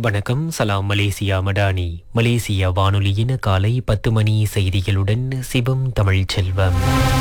வணக்கம் சலாம் Malaysia Madani Malaysia வானொலியின் காலை பத்து மணி செய்திகளுடன் சிவம் தமிழ் செல்வம்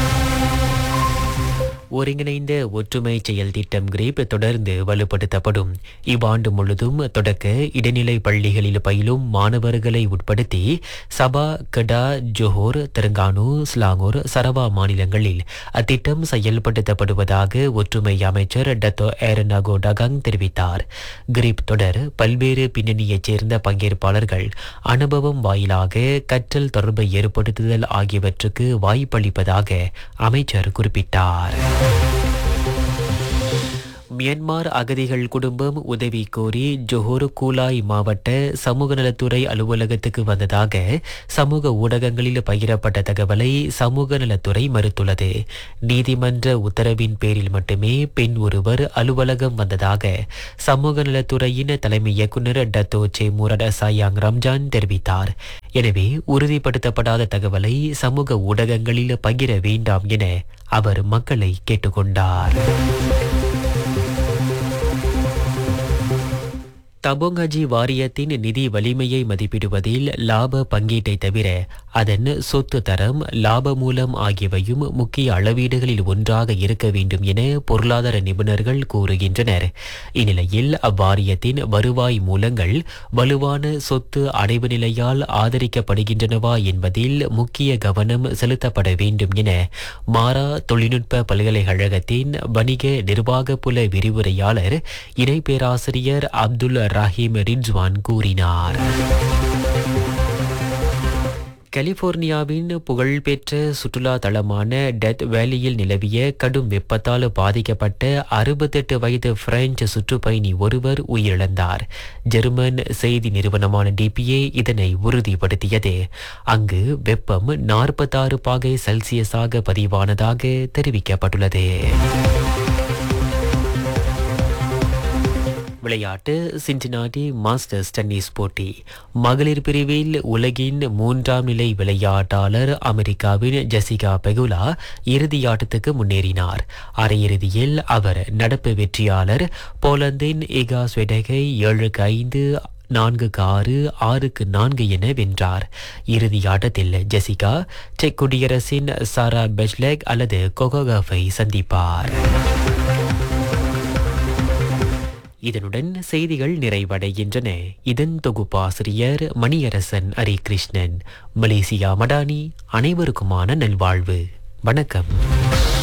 ஒருங்கிணைந்த ஒற்றுமை செயல் திட்டம் கிரீப் தொடர்ந்து வலுப்படுத்தப்படும் இவ்வாண்டு முழுதும் தொடக்க இடைநிலை பள்ளிகளில் பயிலும் மாணவர்களை உட்படுத்தி சபா கடா ஜோஹோர் தெலுங்கானு ஸ்லாங்கூர் சரவா மாநிலங்களில் அத்திட்டம் செயல்படுத்தப்படுவதாக ஒற்றுமை அமைச்சர் டத்தோ ஏரனாகோ டகாங் தெரிவித்தார் கிரீப் தொடர் பல்வேறு பின்னணியைச் சேர்ந்த பங்கேற்பாளர்கள் அனுபவம் வாயிலாக கற்றல் தொடர்பை ஏற்படுத்துதல் ஆகியவற்றுக்கு வாய்ப்பளிப்பதாக அமைச்சர் குறிப்பிட்டார் மியான்மார் அகதிகள் குடும்பம் உதவி கோரி ஜொஹோர் கூலாய் மாவட்ட சமூக நலத்துறை அலுவலகத்துக்கு வந்ததாக சமூக ஊடகங்களில் பகிரப்பட்ட தகவலை சமூக நலத்துறை மறுத்துள்ளது நீதிமன்ற உத்தரவின் பேரில் மட்டுமே பெண் ஒருவர் அலுவலகம் வந்ததாக சமூக நலத்துறையின் தலைமை இயக்குநர் டத்தோ சே முரட சாயாங் ரம்ஜான் தெரிவித்தார் எனவே உறுதிப்படுத்தப்படாத தகவலை சமூக ஊடகங்களில் பகிர வேண்டாம் என அவர் மக்களை கேட்டுக்கொண்டார் தபோங்கஜி வாரியத்தின் நிதி வலிமையை மதிப்பிடுவதில் லாப பங்கீட்டை தவிர அதன் சொத்து தரம் லாப மூலம் ஆகியவையும் முக்கிய அளவீடுகளில் ஒன்றாக இருக்க வேண்டும் என பொருளாதார நிபுணர்கள் கூறுகின்றனர் இந்நிலையில் அவ்வாரியத்தின் வருவாய் மூலங்கள் வலுவான சொத்து அடைவு நிலையால் ஆதரிக்கப்படுகின்றனவா என்பதில் முக்கிய கவனம் செலுத்தப்பட வேண்டும் என மாரா தொழில்நுட்ப பல்கலைக்கழகத்தின் வணிக நிர்வாக புல விரிவுரையாளர் இணை பேராசிரியர் அப்துல் ரஹீம் ரிட்ஜ்வான் கூறினார் கலிபோர்னியாவின் புகழ்பெற்ற சுற்றுலா தளமான டெத் வேலியில் நிலவிய கடும் வெப்பத்தால் பாதிக்கப்பட்ட அறுபத்தெட்டு வயது பிரெஞ்சு சுற்றுப்பயணி ஒருவர் உயிரிழந்தார் ஜெர்மன் செய்தி நிறுவனமான டிபிஏ இதனை உறுதிப்படுத்தியது அங்கு வெப்பம் நாற்பத்தாறு பாகை செல்சியஸாக பதிவானதாக தெரிவிக்கப்பட்டுள்ளது விளையாட்டு சின்டினாட்டி மாஸ்டர்ஸ் டென்னிஸ் போட்டி மகளிர் பிரிவில் உலகின் மூன்றாம் நிலை விளையாட்டாளர் அமெரிக்காவின் ஜெசிகா பெகுலா இறுதியாட்டத்துக்கு முன்னேறினார் அரையிறுதியில் அவர் நடப்பு வெற்றியாளர் போலந்தின் இகா ஸ்வெடகை ஏழுக்கு ஐந்து நான்குக்கு ஆறு ஆறுக்கு நான்கு என வென்றார் இறுதி ஆட்டத்தில் ஜெசிகா செக் குடியரசின் சாரா பெஜ்லெக் அல்லது கொகோகாவை சந்திப்பார் இதனுடன் செய்திகள் நிறைவடைகின்றன இதன் தொகுப்பாசிரியர் மணியரசன் ஹரிகிருஷ்ணன் மலேசியா மடானி அனைவருக்குமான நல்வாழ்வு வணக்கம்